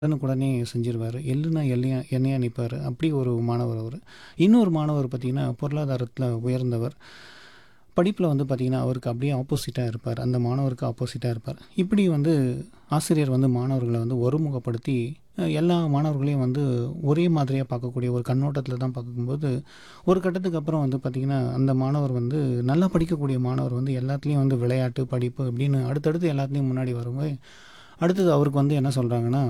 உடனுக்குடனே செஞ்சுருவாரு. எள்ளுனா எள்ளையா எண்ணெயா நிப்பாரு. அப்படி ஒரு மாணவர் அவரு. இன்னொரு மாணவர் பார்த்தீங்கன்னா, பொருளாதாரத்தில உயர்ந்தவர். படிப்பில வந்து பார்த்தீங்கன்னா, அவருக்கு அப்படியே ஆப்போசிட்டா இருப்பார். அந்த மாணவருக்கு ஆப்போசிட்டா இருப்பார். இப்படி வந்து ஆசிரியர் வந்து மாணவர்கள வந்து ஒருமுகப்படுத்தி, அ எல்லா மாணவர்களையும் வந்து ஒரே மாதிரியா பார்க்கக்கூடிய ஒரு கண்ணோட்டத்தில தான் பார்க்கும்போது, ஒரு கட்டத்துக்கு அப்புறம் வந்து பார்த்தீங்கன்னா, அந்த மாணவர் வந்து நல்லா படிக்கக்கூடிய மாணவர் வந்து எல்லாத்துலயும் வந்து விளையாட்டு, படிப்பு இப்படின்னு அடுத்தடுத்து எல்லாத்துலயும் முன்னாடி வரும்போது, அடுத்தது அவருக்கு வந்து என்ன சொல்றாங்கன்னா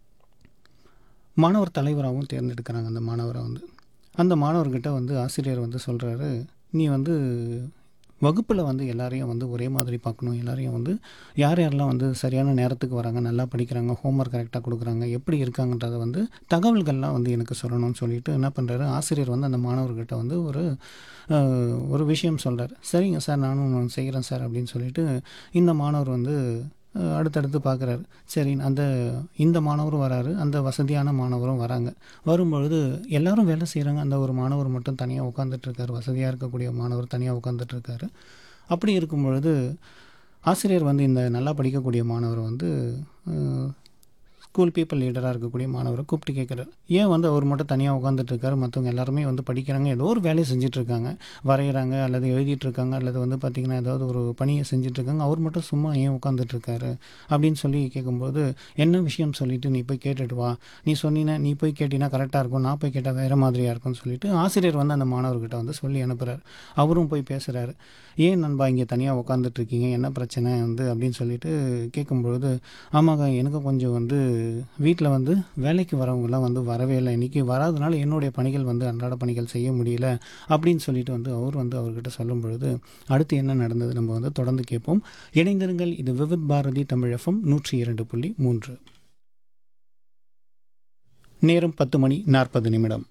மாணவர் தலைவராவும் தேர்ந்தெடுக்கிறாங்க அந்த மாணவர வந்து. அந்த மாணவர்கிட்ட வந்து ஆசிரியர் வந்து சொல்றாரு, "நீ வந்து வகுப்புல வந்து எல்லாரையும் வந்து ஒரே மாதிரி பார்க்கணும். எல்லாரையும் வந்து யார் யாரெல்லாம் வந்து சரியான நேரத்துக்கு வராங்க, நல்லா படிக்கிறாங்க, ஹோம்வொர்க் கரெக்ட்டா குடுக்குறாங்க, எப்படி இருக்காங்கன்றத வந்து தகவல்கள்லாம் வந்து எனக்கு சொல்லணும்னு" சொல்லிட்டு என்ன பண்றாரு, ஆசிரியர் வந்து அந்த மாணவர்கிட்ட வந்து ஒரு அ ஒரு விஷயம் சொல்றாரு. "சரிங்க சார், நானும் செய்றேன் சார்" அப்படின்னு சொல்லிட்டு இந்த மாணவர் வந்து அ அடுத்தடுத்து பார்க்குறாரு. சரி அந்த இந்த மாணவரும் வராரு. அந்த வசதியான மாணவரும் வராங்க. வரும்பொழுது எல்லாரும் வேலை செய்றாங்க. அந்த ஒரு மாணவர் மட்டும் தனியா உட்காந்துட்டுருக்காரு. வசதியா இருக்கக்கூடிய மாணவர் தனியா உட்காந்துட்டுருக்காரு. அப்படி இருக்கும் பொழுது, ஆசிரியர் வந்து இந்த நல்லா படிக்கக்கூடிய மாணவர வந்து அ ஸ்கூல் பீப்பிள் லீடரா இருக்கக்கூடிய மாணவர கூப்பிட்டு கேட்குறாரு. ஏன் வந்து அவர் மட்டும் தனியா உட்காந்துட்டுருக்காரு? மத்தவங்க எல்லாருமே வந்து படிக்கிறாங்க. ஏதோ ஒரு வேலைய செஞ்சுட்டுருக்காங்க. வரையிறாங்க அல்லது எழுதிட்டுருக்காங்க அல்லது வந்து பார்த்தீங்கன்னா, ஏதாவது ஒரு பணிய செஞ்சுட்டுருக்காங்க. அவர் மட்டும் சும்மா ஏன் உட்காந்துட்டுருக்காரு? அப்படின்னு சொல்லி கேட்கும்போது, "என்ன விஷயம் சொல்லிட்டு நீ போய் கேட்டுட்டு வா. நீ சொன்னீன்னா நீ போய் கேட்டீன்னா கரெக்ட்டா இருக்கும். நான் போய் கேட்டா வேற மாதிரியா இருக்கும்னு" சொல்லிட்டு ஆசிரியர் வந்து அந்த மாணவர்கிட்ட வந்து சொல்லி அனுப்புறாரு. அவரும் போய் பேசுறாரு. "ஏன் நண்பா இங்க தனியா உட்காந்துட்டுருக்கீங்க? என்ன பிரச்சனை வந்து?" அப்படின்னு சொல்லிட்டு கேட்கும்பொழுது, "ஆமாங்க எனக்கு கொஞ்சம் வந்து வீட்ல வந்து வேலைக்கு வரவங்கலாம் வந்து வரவே இல்ல. இன்னைக்கு வராதனால என்னுடைய பணிகள் வந்து அன்றாட பணிகள் செய்ய முடியல" அப்படின்னு சொல்லிட்டு வந்து அவர் வந்து அவர்கிட்ட சொல்லும்பொழுது, அடுத்து என்ன நடந்தது நம்ம வந்து தொடர்ந்து கேட்போம். இணைந்திருங்கள். இது விவித் பாரதி தமிழ் எஃப்எம் 102.3. நேரம் 10 மணி 40 நிமிடம்.